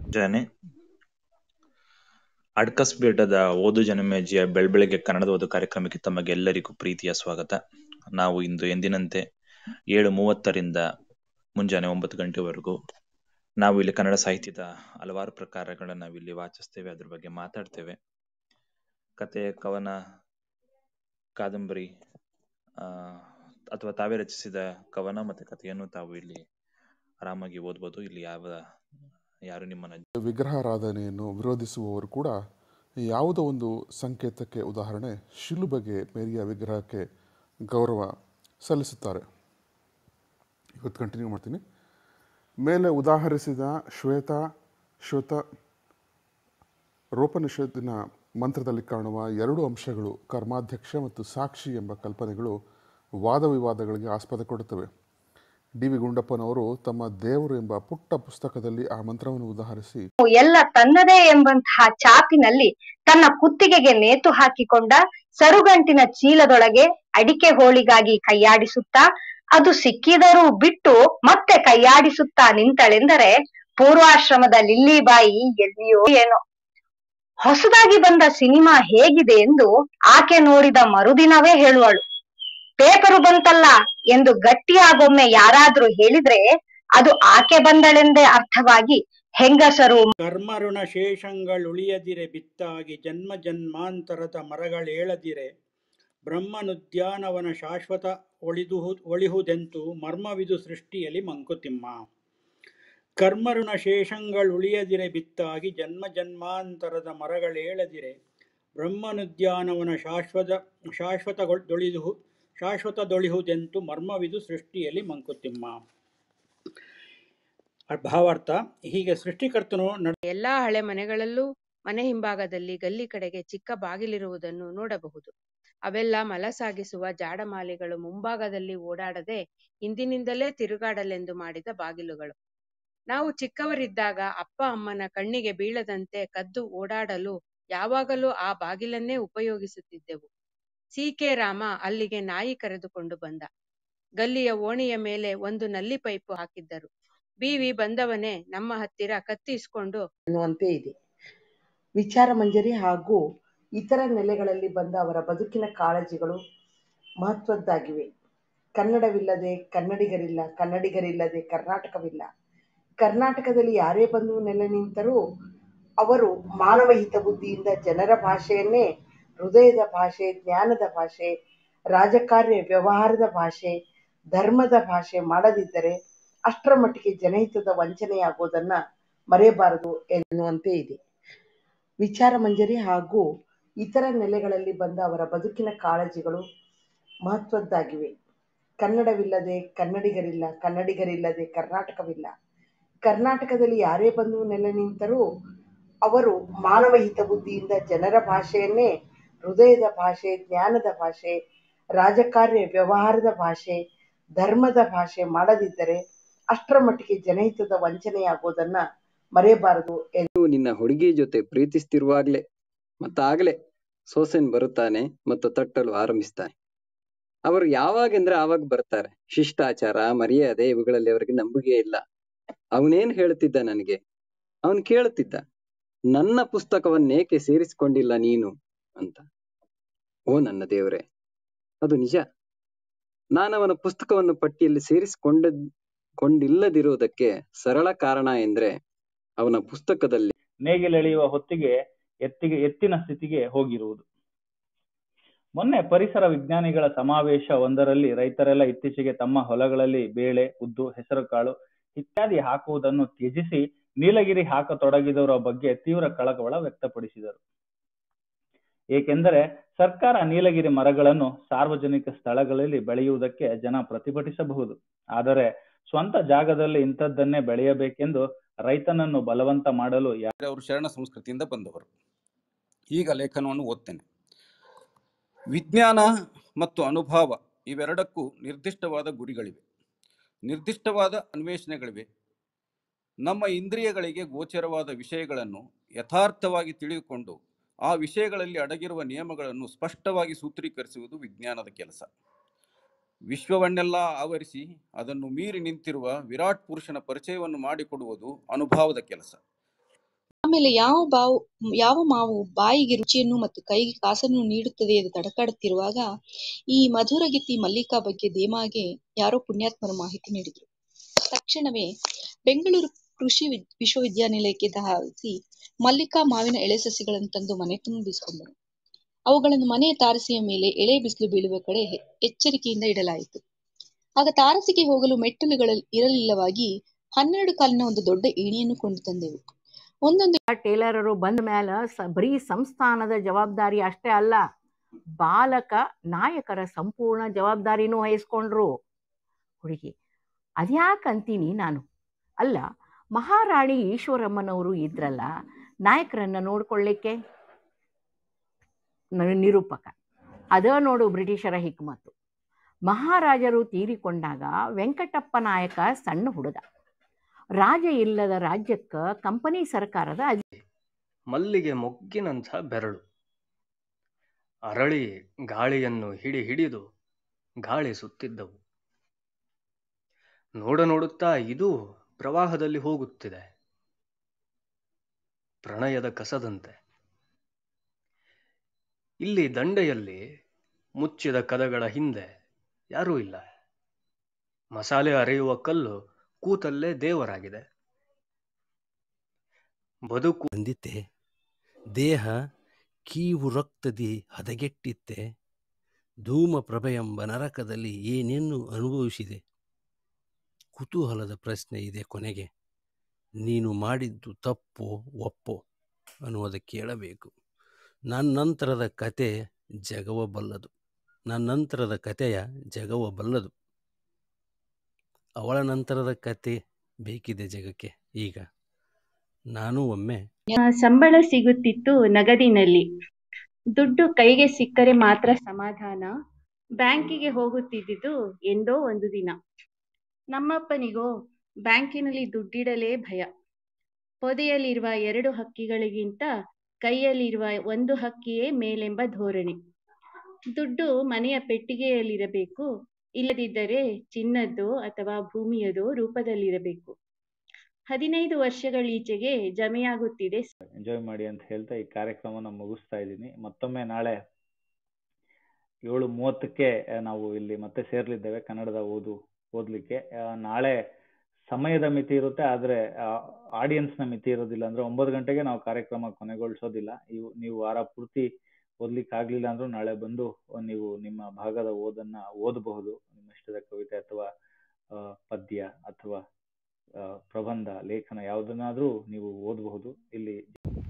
ಜನೆ ಅಡ್ಕಸ್ ಬೇಟದ ಓದು ಜನಮೇಜಿಯ ಬೆಳ್ಬೆಳಗ್ಗೆ ಕನ್ನಡದ ಓದು ಕಾರ್ಯಕ್ರಮಕ್ಕೆ ತಮಗೆಲ್ಲರಿಗೂ ಪ್ರೀತಿಯ ಸ್ವಾಗತ ನಾವು ಇಂದು ಎಂದಿನಂತೆ ಏಳು ಮೂವತ್ತರಿಂದ ಮುಂಜಾನೆ ಒಂಬತ್ತು ಗಂಟೆವರೆಗೂ ನಾವು ಇಲ್ಲಿ ಕನ್ನಡ ಸಾಹಿತ್ಯದ ಹಲವಾರು ಪ್ರಕಾರಗಳನ್ನ ನಾವು ಇಲ್ಲಿ ವಾಚಿಸ್ತೇವೆ ಅದ್ರ ಬಗ್ಗೆ ಮಾತಾಡ್ತೇವೆ ಕತೆ ಕವನ ಕಾದಂಬರಿ ಆ ಅಥವಾ ತಾವೇ ರಚಿಸಿದ ಕವನ ಮತ್ತೆ ಕಥೆಯನ್ನು ತಾವು ಇಲ್ಲಿ ಆರಾಮಾಗಿ ಓದ್ಬೋದು ಇಲ್ಲಿ ಯಾವ ಯಾರು ನಿಮ್ಮನ್ನ ವಿಗ್ರಹಾರಾಧನೆಯನ್ನು ವಿರೋಧಿಸುವವರು ಕೂಡ ಯಾವುದೋ ಒಂದು ಸಂಕೇತಕ್ಕೆ ಉದಾಹರಣೆ ಶಿಲುಬೆಗೆ ಮೇರಿಯ ವಿಗ್ರಹಕ್ಕೆ ಗೌರವ ಸಲ್ಲಿಸುತ್ತಾರೆ ಇವತ್ತು ಕಂಟಿನ್ಯೂ ಮಾಡ್ತೀನಿ ಮೇಲೆ ಉದಾಹರಿಸಿದ ಶ್ವೇತ ಶ್ವೇತ ರೋಪನಿಷತ್ತಿನ ಮಂತ್ರದಲ್ಲಿ ಕಾಣುವ ಎರಡು ಅಂಶಗಳು ಕರ್ಮಾಧ್ಯಕ್ಷ ಮತ್ತು ಸಾಕ್ಷಿ ಎಂಬ ಕಲ್ಪನೆಗಳು ವಾದ ವಿವಾದಗಳಿಗೆ ಆಸ್ಪದ ಕೊಡುತ್ತವೆ ಡಿ ವಿ ಗುಂಡಪ್ಪನವರು ತಮ್ಮ ದೇವರು ಎಂಬ ಪುಟ್ಟ ಪುಸ್ತಕದಲ್ಲಿ ಆ ಮಂತ್ರವನ್ನು ಉದಾಹರಿಸಿ ಎಲ್ಲ ತನ್ನದೇ ಎಂಬಂತಹ ಚಾಪಿನಲ್ಲಿ ತನ್ನ ಕುತ್ತಿಗೆಗೆ ನೇತು ಹಾಕಿಕೊಂಡ ಸರುಗಂಟಿನ ಚೀಲದೊಳಗೆ ಅಡಿಕೆ ಹೋಳಿಗಾಗಿ ಕೈಯಾಡಿಸುತ್ತಾ ಅದು ಸಿಕ್ಕಿದರೂ ಬಿಟ್ಟು ಮತ್ತೆ ಕೈಯಾಡಿಸುತ್ತಾ ನಿಂತಳೆಂದರೆ ಪೂರ್ವಾಶ್ರಮದ ಲಿಲ್ಲಿಬಾಯಿ ಎಲ್ಲಿಯೋ ಏನೋ ಹೊಸದಾಗಿ ಬಂದ ಸಿನಿಮಾ ಹೇಗಿದೆ ಎಂದು ಆಕೆ ನೋಡಿದ ಮರುದಿನವೇ ಹೇಳುವಳು ಪೇಪರು ಬಂತಲ್ಲ ಎಂದು ಗಟ್ಟಿಯಾಗೊಮ್ಮೆ ಯಾರಾದ್ರೂ ಹೇಳಿದ್ರೆ ಅದು ಆಕೆ ಬಂದಳೆಂದೇ ಅರ್ಥವಾಗಿ ಹೆಂಗಸರು ಕರ್ಮಋಣ ಶೇಷಂಗಳುಳಿಯದಿರೆ ಬಿತ್ತಾಗಿ ಜನ್ಮ ಜನ್ಮಾಂತರದ ಮರಗಳೇಳದಿರೆ ಬ್ರಹ್ಮನುದ್ಯಾನವನ ಶಾಶ್ವತ ಒಳಿದು ಒಳಿಹುದೆಂತು ಮರ್ಮವಿದು ಸೃಷ್ಟಿಯಲ್ಲಿ ಮಂಕುತಿಮ್ಮ ಕರ್ಮಋಣ ಶೇಷಂಗಳುಳಿಯದಿರೆ ಬಿತ್ತಾಗಿ ಜನ್ಮ ಜನ್ಮಾಂತರದ ಮರಗಳೇಳದಿರೆ ಬ್ರಹ್ಮನುದ್ಯಾನವನ ಶಾಶ್ವತ ಶಾಶ್ವತಗೊಳಿದು ಶಾಶ್ವತದೊಳಿಹುದೆಂತು ಮರ್ಮವಿದು ಸೃಷ್ಟಿಯಲ್ಲಿ ಮಂಕುತಿಮ್ಮ ಭಾವಾರ್ಥ ಹೀಗೆ ಸೃಷ್ಟಿಕರ್ತನು ನಡ ಎಲ್ಲಾ ಹಳೆ ಮನೆಗಳಲ್ಲೂ ಮನೆ ಹಿಂಭಾಗದಲ್ಲಿ ಗಲ್ಲಿ ಕಡೆಗೆ ಚಿಕ್ಕ ಬಾಗಿಲಿರುವುದನ್ನು ನೋಡಬಹುದು ಅವೆಲ್ಲ ಮಲ ಸಾಗಿಸುವ ಜಾಡಮಾಲಿಗಳು ಮುಂಭಾಗದಲ್ಲಿ ಓಡಾಡದೆ ಹಿಂದಿನಿಂದಲೇ ತಿರುಗಾಡಲೆಂದು ಮಾಡಿದ ಬಾಗಿಲುಗಳು ನಾವು ಚಿಕ್ಕವರಿದ್ದಾಗ ಅಪ್ಪ ಅಮ್ಮನ ಕಣ್ಣಿಗೆ ಬೀಳದಂತೆ ಕದ್ದು ಓಡಾಡಲು ಯಾವಾಗಲೂ ಆ ಬಾಗಿಲನ್ನೇ ಉಪಯೋಗಿಸುತ್ತಿದ್ದೆವು ಸಿ ಕೆ ರಾಮ ಅಲ್ಲಿಗೆ ನಾಯಿ ಕರೆದುಕೊಂಡು ಬಂದ ಗಲ್ಲಿಯ ಓಣಿಯ ಮೇಲೆ ಒಂದು ನಲ್ಲಿ ಪೈಪು ಹಾಕಿದ್ದರು ಬಿವಿ ಬಂದವನೇ ನಮ್ಮ ಹತ್ತಿರ ಕತ್ತಿ ಇಸ್ಕೊಂಡು ಅನ್ನುವಂತೆ ಇದೆ ವಿಚಾರ ಮಂಜರಿ ಹಾಗೂ ಇತರ ನೆಲೆಗಳಲ್ಲಿ ಬಂದ ಅವರ ಬದುಕಿನ ಕಾಳಜಿಗಳು ಮಹತ್ವದ್ದಾಗಿವೆ ಕನ್ನಡವಿಲ್ಲದೆ ಕನ್ನಡಿಗರಿಲ್ಲ ಕನ್ನಡಿಗರಿಲ್ಲದೆ ಕರ್ನಾಟಕವಿಲ್ಲ ಕರ್ನಾಟಕದಲ್ಲಿ ಯಾರೇ ಬಂದು ನೆಲೆ ನಿಂತರೂ ಅವರು ಮಾನವ ಹಿತಬುದ್ಧಿಯಿಂದ ಜನರ ಭಾಷೆಯನ್ನೇ ಹೃದಯದ ಭಾಷೆ ಜ್ಞಾನದ ಭಾಷೆ ರಾಜಕಾರ್ಯ ವ್ಯವಹಾರದ ಭಾಷೆ ಧರ್ಮದ ಭಾಷೆ ಮಾಡದಿದ್ದರೆ ಅಷ್ಟರ ಮಟ್ಟಿಗೆ ಜನಹಿತದ ವಂಚನೆಯಾಗುವುದನ್ನ ಮರೆಯಬಾರದು ಎನ್ನುವಂತೆ ಇದೆ ವಿಚಾರ ಮಂಜರಿ ಹಾಗೂ ಇತರ ನೆಲೆಗಳಲ್ಲಿ ಬಂದ ಅವರ ಬದುಕಿನ ಕಾಳಜಿಗಳು ಮಹತ್ವದ್ದಾಗಿವೆ ಕನ್ನಡವಿಲ್ಲದೆ ಕನ್ನಡಿಗರಿಲ್ಲ ಕನ್ನಡಿಗರಿಲ್ಲದೆ ಕರ್ನಾಟಕವಿಲ್ಲ ಕರ್ನಾಟಕದಲ್ಲಿ ಯಾರೇ ಬಂದು ನೆಲೆ ನಿಂತರೂ ಅವರು ಮಾನವ ಹಿತಬುದ್ಧಿಯಿಂದ ಜನರ ಭಾಷೆಯನ್ನೇ ಹೃದಯದ ಭಾಷೆ ಜ್ಞಾನದ ಭಾಷೆ ರಾಜಕಾರ್ಯ ವ್ಯವಹಾರದ ಭಾಷೆ ಧರ್ಮದ ಭಾಷೆ ಮಾಡದಿದ್ದರೆ ಅಷ್ಟರ ಮಟ್ಟಿಗೆ ಜನಹಿತದ ವಂಚನೆಯಾಗುವುದನ್ನ ಮರೆಯಬಾರದು ನೀವು ನಿನ್ನ ಹುಡುಗಿ ಜೊತೆ ಪ್ರೀತಿಸ್ತಿರುವಾಗ್ಲೇ ಮತ್ತಾಗ್ಲೇ ಸೋಸೆನ್ ಬರುತ್ತಾನೆ ಮತ್ತು ತಟ್ಟಲು ಆರಂಭಿಸ್ತಾನೆ ಅವರು ಯಾವಾಗೆಂದ್ರೆ ಆವಾಗ ಬರ್ತಾರೆ ಶಿಷ್ಟಾಚಾರ ಮರ್ಯಾದೆ ಇವುಗಳಲ್ಲಿ ಅವರಿಗೆ ನಂಬಿಕೆ ಇಲ್ಲ ಅವನೇನ್ ಹೇಳ್ತಿದ್ದ ನನಗೆ ಅವನ್ ಕೇಳುತ್ತಿದ್ದ ನನ್ನ ಪುಸ್ತಕವನ್ನೇಕೆ ಸೇರಿಸಿಕೊಂಡಿಲ್ಲ ನೀನು ಅಂತ ಓ ನನ್ನ ದೇವರೇ ಅದು ನಿಜ ನಾನವನ ಪುಸ್ತಕವನ್ನು ಪಟ್ಟಿಯಲ್ಲಿ ಸೇರಿಸಿಕೊಂಡ ಕೊಂಡಿಲ್ಲದಿರುವುದಕ್ಕೆ ಸರಳ ಕಾರಣ ಎಂದ್ರೆ ಅವನ ಪುಸ್ತಕದಲ್ಲಿ ನೇಗಿಲೆಳೆಯುವ ಹೊತ್ತಿಗೆ ಎತ್ತಿಗೆ ಎತ್ತಿನ ಸ್ಥಿತಿಗೆ ಹೋಗಿರುವುದು ಮೊನ್ನೆ ಪರಿಸರ ವಿಜ್ಞಾನಿಗಳ ಸಮಾವೇಶ ಒಂದರಲ್ಲಿ ರೈತರೆಲ್ಲ ಇತ್ತೀಚೆಗೆ ತಮ್ಮ ಹೊಲಗಳಲ್ಲಿ ಬೇಳೆ ಉದ್ದು ಹೆಸರುಕಾಳು ಇತ್ಯಾದಿ ಹಾಕುವುದನ್ನು ತ್ಯಜಿಸಿ ನೀಲಗಿರಿ ಹಾಕತೊಡಗಿದವರ ಬಗ್ಗೆ ತೀವ್ರ ಕಳಕಳ ವ್ಯಕ್ತಪಡಿಸಿದರು ಏಕೆಂದರೆ ಸರ್ಕಾರ ನೀಲಗಿರಿ ಮರಗಳನ್ನು ಸಾರ್ವಜನಿಕ ಸ್ಥಳಗಳಲ್ಲಿ ಬೆಳೆಯುವುದಕ್ಕೆ ಜನ ಪ್ರತಿಭಟಿಸಬಹುದು ಆದರೆ ಸ್ವಂತ ಜಾಗದಲ್ಲಿ ಇಂಥದ್ದನ್ನೇ ಬೆಳೆಯಬೇಕೆಂದು ರೈತನನ್ನು ಬಲವಂತ ಮಾಡಲು ಅವರು ಶರಣ ಸಂಸ್ಕೃತಿಯಿಂದ ಬಂದವರು ಈಗ ಲೇಖನವನ್ನು ಓದ್ತೇನೆ ವಿಜ್ಞಾನ ಮತ್ತು ಅನುಭವ ಇವೆರಡಕ್ಕೂ ನಿರ್ದಿಷ್ಟವಾದ ಗುರಿಗಳಿವೆ ನಿರ್ದಿಷ್ಟವಾದ ಅನ್ವೇಷಣೆಗಳಿವೆ ನಮ್ಮ ಇಂದ್ರಿಯಗಳಿಗೆ ಗೋಚರವಾದ ವಿಷಯಗಳನ್ನು ಯಥಾರ್ಥವಾಗಿ ತಿಳಿದುಕೊಂಡು ಆ ವಿಷಯಗಳಲ್ಲಿ ಅಡಗಿರುವ ನಿಯಮಗಳನ್ನು ಸ್ಪಷ್ಟವಾಗಿ ಸೂತ್ರೀಕರಿಸುವುದು ವಿಜ್ಞಾನದ ಕೆಲಸ ವಿಶ್ವವನ್ನೆಲ್ಲ ಆವರಿಸಿ ಅದನ್ನು ಮೀರಿ ನಿಂತಿರುವ ವಿರಾಟ್ ಪುರುಷನ ಪರಿಚಯವನ್ನು ಮಾಡಿಕೊಡುವುದು ಅನುಭವದ ಕೆಲಸ ಆಮೇಲೆ ಯಾವ ಬಾವು ಯಾವ ಮಾವು ಬಾಯಿಗೆ ರುಚಿಯನ್ನು ಮತ್ತು ಕೈಗೆ ಕಾಸನ್ನು ನೀಡುತ್ತದೆ ಎಂದು ತಡಕಾಡುತ್ತಿರುವಾಗ ಈ ಮಧುರಗಿತ್ತಿ ಮಲ್ಲಿಕಾ ಬಗ್ಗೆ ಧೀಮಾಗೆ ಯಾರೋ ಪುಣ್ಯಾತ್ಮರು ಮಾಹಿತಿ ನೀಡಿದರು ತಕ್ಷಣವೇ ಬೆಂಗಳೂರು ಕೃಷಿ ವಿ- ವಿಶ್ವವಿದ್ಯಾನಿಲಯಕ್ಕೆ ಧಾವಿಸಿ ಮಲ್ಲಿಕಾ ಮಾವಿನ ಎಳೆ ಸಸಿಗಳನ್ನು ತಂದು ಮನೆ ತುಂಬಿಸಿಕೊಂಡರು ಅವುಗಳನ್ನು ಮನೆಯ ತಾರಸಿಯ ಮೇಲೆ ಎಳೆ ಬಿಸಿಲು ಬೀಳುವ ಕಡೆ ಹೆ- ಎಚ್ಚರಿಕೆಯಿಂದ ಇಡಲಾಯಿತು ಆಗ ತಾರಸಿಗೆ ಹೋಗಲು ಮೆಟ್ಟಲುಗಳ ಇರಲಿಲ್ಲವಾಗಿ ಹನ್ನೆರಡು ಕಾಲಿನ ಒಂದು ದೊಡ್ಡ ಏಣಿಯನ್ನು ಕೊಂಡು ತಂದೆವು ಒಂದೊಂದು ಟೇಲರರು ಬಂದ ಮೇಲೆ ಸ ಬರೀ ಸಂಸ್ಥಾನದ ಜವಾಬ್ದಾರಿ ಅಷ್ಟೇ ಅಲ್ಲ ಬಾಲಕ ನಾಯಕರ ಸಂಪೂರ್ಣ ಜವಾಬ್ದಾರಿನೂ ವಹಿಸ್ಕೊಂಡ್ರು ಹುಡುಗಿ ಅದ್ಯಾಕಂತೀನಿ ನಾನು ಅಲ್ಲ ಮಹಾರಾಣಿ ಈಶ್ವರಮ್ಮನವರು ಇದ್ರಲ್ಲ ನಾಯಕರನ್ನ ನೋಡ್ಕೊಳ್ಳಿಕ್ಕೆ ನ- ನಿರೂಪಕ ಅದ ನೋಡು ಬ್ರಿಟಿಷರ ಹಿಕ್ಮತ್ತು ಮಹಾರಾಜರು ತೀರಿಕೊಂಡಾಗ ವೆಂಕಟಪ್ಪ ನಾಯಕ ಸಣ್ಣ ಹುಡುಗ ರಾಜ ಇಲ್ಲದ ರಾಜ್ಯಕ್ಕೆ ಕಂಪನಿ ಸರ್ಕಾರದ ಅಧಿ- ಮಲ್ಲಿಗೆ ಮೊಗ್ಗಿನಂಥ ಬೆರಳು ಅರಳಿ ಗಾಳಿಯನ್ನು ಹಿಡಿ ಹಿಡಿದು ಗಾಳಿ ಸುತ್ತಿದ್ದವು ನೋಡ ನೋಡುತ್ತಾ ಇದು ಪ್ರವಾಹದಲ್ಲಿ ಹೋಗುತ್ತಿದೆ ಪ್ರಣಯದ ಕಸದಂತೆ ಇಲ್ಲಿ ದಂಡೆಯಲ್ಲಿ ಮುಚ್ಚಿದ ಕದಗಳ ಹಿಂದೆ ಯಾರೂ ಇಲ್ಲ ಮಸಾಲೆ ಅರೆಯುವ ಕಲ್ಲು ಕೂತಲ್ಲೇ ದೇವರಾಗಿದೆ ಬದುಕು ಬಂದಿತ್ತೆ ದೇಹ ಕೀವು ರಕ್ತದಿ ಹದಗೆಟ್ಟಿತ್ತೆ ಧೂಮ ಪ್ರಭೆಯೆಂಬ ನರಕದಲ್ಲಿ ಏನೇನು ಅನುಭವಿಸಿದೆ ಕುತೂಹಲದ ಪ್ರಶ್ನೆ ಇದೆ ಕೊನೆಗೆ ನೀನು ಮಾಡಿದ್ದು ತಪ್ಪೋ ಒಪ್ಪೋ ಅನ್ನುವುದಕ್ಕೆ ಕೇಳಬೇಕು ನನ್ನಂತರದ ಕತೆ ಜಗವ ಬಲ್ಲದು ನನ್ನಂತರದ ಕತೆಯ ಜಗವ ಬಲ್ಲದು ಅವಳ ನಂತರದ ಕತೆ ಬೇಕಿದೆ ಜಗಕ್ಕೆ ಈಗ ನಾನು ಒಮ್ಮೆ ಆ, ಸಂಬಳ ಸಿಗುತ್ತಿತ್ತು ನಗದಿನಲ್ಲಿ ದುಡ್ಡು ಕೈಗೆ ಸಿಕ್ಕರೆ ಮಾತ್ರ ಸಮಾಧಾನ ಬ್ಯಾಂಕಿಗೆ ಹೋಗುತ್ತಿದ್ದುದು ಎಂದೋ ಒಂದು ದಿನ ನಮ್ಮಪ್ಪನಿಗೋ ಬ್ಯಾಂಕಿನಲ್ಲಿ ದುಡ್ಡಿಡಲೇ ಭಯ ಪೊದೆಯಲ್ಲಿರುವ ಎರಡು ಹಕ್ಕಿಗಳಿಗಿಂತ ಕೈಯಲ್ಲಿರುವ ಒಂದು ಹಕ್ಕಿಯೇ ಮೇಲೆಂಬ ಧೋರಣೆ ದುಡ್ಡು ಮನೆಯ ಪೆಟ್ಟಿಗೆಯಲ್ಲಿರಬೇಕು ಇಲ್ಲದಿದ್ದರೆ ಚಿನ್ನದ್ದೋ ಅಥವಾ ಭೂಮಿಯದೋ ರೂಪದಲ್ಲಿರಬೇಕು ಹದಿನೈದು ವರ್ಷಗಳೀಚೆಗೆ ಜಮೆಯಾಗುತ್ತಿದೆ ಎಂಜಾಯ್ ಮಾಡಿ ಅಂತ ಹೇಳ್ತಾ ಈ ಕಾರ್ಯಕ್ರಮನ ಮುಗಿಸ್ತಾ ಇದ್ದೀನಿ ಮತ್ತೊಮ್ಮೆ ನಾಳೆ ಏಳು ಮೂವತ್ತಕ್ಕೆ ಆ, ನಾವು ಇಲ್ಲಿ ಮತ್ತೆ ಸೇರ್ಲಿದ್ದೇವೆ ಕನ್ನಡದ ಓದು ಓದ್ಲಿಕ್ಕೆ ಆ, ನಾಳೆ ಸಮಯದ ಮಿತಿ ಇರುತ್ತೆ ಆದರೆ ಆಡಿಯನ್ಸ್ನ ಮಿತಿ ಇರೋದಿಲ್ಲ ಅಂದ್ರೆ ಒಂಬತ್ತು ಗಂಟೆಗೆ ನಾವು ಕಾರ್ಯಕ್ರಮ ಕೊನೆಗೊಳಿಸೋದಿಲ್ಲ ಇವು ನೀವು ವಾರ ಪೂರ್ತಿ ಓದ್ಲಿಕ್ಕೆ ಆಗ್ಲಿಲ್ಲ ಅಂದ್ರೂ ನಾಳೆ ಬಂದು ನೀವು ನಿಮ್ಮ ಭಾಗದ ಓದನ್ನ ಓದಬಹುದು ನಿಮ್ಮ ಇಷ್ಟದ ಕವಿತೆ ಅಥವಾ ಆ, ಪದ್ಯ ಅಥವಾ ಆ, ಪ್ರಬಂಧ ಲೇಖನ ಯಾವುದನ್ನಾದ್ರೂ ನೀವು ಓದಬಹುದು ಇಲ್ಲಿ